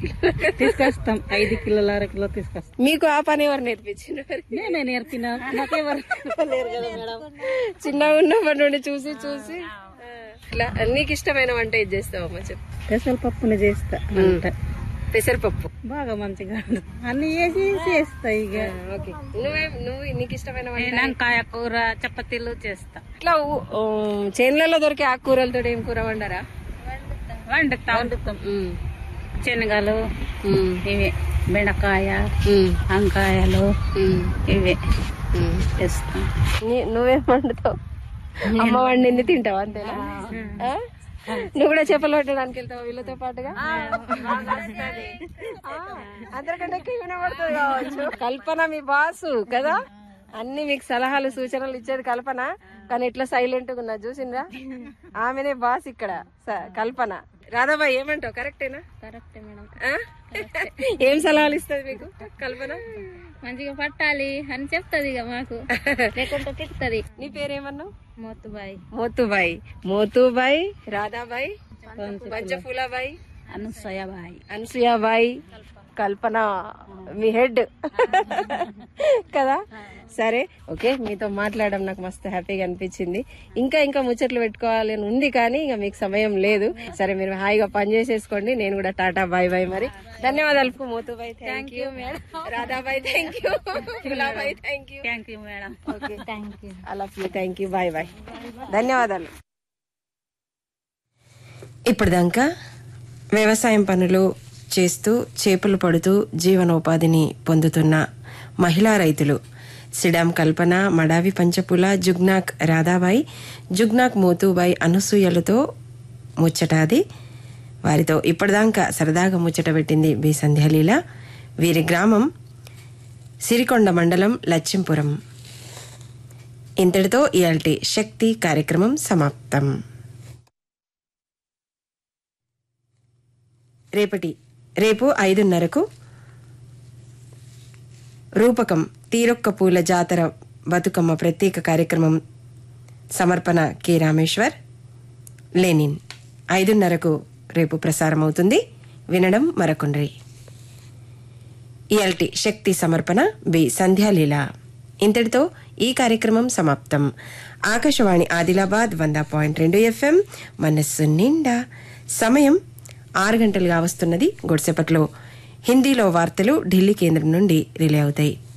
Kilo తీసుకొస్తాం ఐదు కిలోల అర కిలో తీసుకొస్తాం మీకు ఆ పని ఎవరు నేర్పించిన నేనే నేర్పిన నాకెవరు లేరు కదా మేడం చిన్నగా ఉన్నప్పటి నుండి చూసి చూసి ఆ, ఇట్లా నీకు ఇష్టమైన వంట ఇది చేస్తావమ్మా చెప్పు పెసరపప్పుని చేస్తా అంట పెసరపప్పు బాగా మంచిగా వండుతా. అన్ని వేసి చేస్తా ఇక ఆ, ఓకే నువ్వే నువ్వు నీకు ఇష్టమైన వంట వంకాయ కూర చపాతీలు చేస్తా ఇట్లా ఊ- ఊ, చేనులలో దొరికే ఆకుకూరలతో ఏం కూర వండరా వండుతా వండుతాం ఉమ్, శనగలు ఉమ్, ఇవి బెండకాయ ఉమ్, వంకాయలు ఉమ్, ఇవి ఉమ్. చేస్తాం నీ- నువ్వేం వండుతావు అమ్మ వండింది తింటావు అంతేనా ఆ? నువ్వు కూడా చేపలు పట్టడానికి వెళ్తావు వీళ్ళతో పాటుగా ఆ, అందరికంటే ఎక్కువ వినబడుతుంది కావచ్చు కల్పన మీ బాసు కదా అన్ని మీకు సలహాలు సూచనలు ఇచ్చేది కల్పన కానీ ఇట్లా సైలెంట్ గా ఉన్నా చూసిండ్రా ఆమెనే బాస్ ఇక్కడ స- కల్పన రాధాబాయ్ ఏమంటావు కరెక్టేనా కరెక్టే మేడం ఆ? ఏం సలహాలు ఇస్తుంది మీకు కల్పన మంచిగా పట్టాలి అని చెప్తది ఇక మాకు లేకుంటే తిడుతుంది నీ పేరేమన్నావు మోతుబాయి మోతుబాయి మోతుబాయి రాధాబాయి పంచఫూలాబాయి అనుసయబాయి అనసూయాబాయి కల్పన మీ హెడ్ కదా సరే ఓకే మీతో మాట్లాడడం నాకు మస్తు హ్యాపీగా అనిపించింది ఇంకా ఇంకా ముచ్చట్లు పెట్టుకోవాలి అని ఉంది కానీ ఇక మీకు సమయం లేదు సరే మీరు హాయిగా పని చేసేసుకోండి నేను కూడా టాటా బాయ్ బాయ్ మరి ధన్యవాదాలు Motubai thank you Radhabai thank you Phulabai thank you thank you madam okay thank you అలా థ్యాంక్ యూ బాయ్ బాయ్ ధన్యవాదాలు ఇప్పటిదాకా వ్యవసాయం పనులు చేస్తూ చేపలు పడుతూ జీవనోపాధిని పొందుతున్న మహిళా రైతులు సిడాం కల్పన మడావి పంచపుల జుగ్నాక్ రాధాబాయి జుగ్నాక్ మోతుబాయి అనసూయలతో ముచ్చటాది వారితో ఇప్పటిదాకా సరదాగా ముచ్చట పెట్టింది బి సంధ్యాలీల వీరి గ్రామం సిరికొండ మండలం లచ్చింపురం ఇంతటితో ఇయాల్టి శక్తి కార్యక్రమం సమాప్తం రేపటి రేపు ఐదున్నరకు రూపకం తీరొక్క పూల జాతర బతుకమ్మ ప్రత్యేక కార్యక్రమం సమర్పణ కె రామేశ్వర్ లెనిన్ ఐదున్నరకు రేపు ప్రసారమవుతుంది వినడం మరకుండ్రి ఇయాల్టి శక్తి సమర్పణ బి సంధ్యాలీల ఇంతటితో ఈ కార్యక్రమం సమాప్తం ఆకాశవాణి ఆదిలాబాద్ వంద పాయింట్ రెండు ఎఫ్ఎం మనస్సు నిండా సమయం ఆరు గంటలుగా వస్తున్నది గొడిసేపట్లో హిందీలో వార్తలు ఢిల్లీ కేంద్రం నుండి రిలే అవుతాయి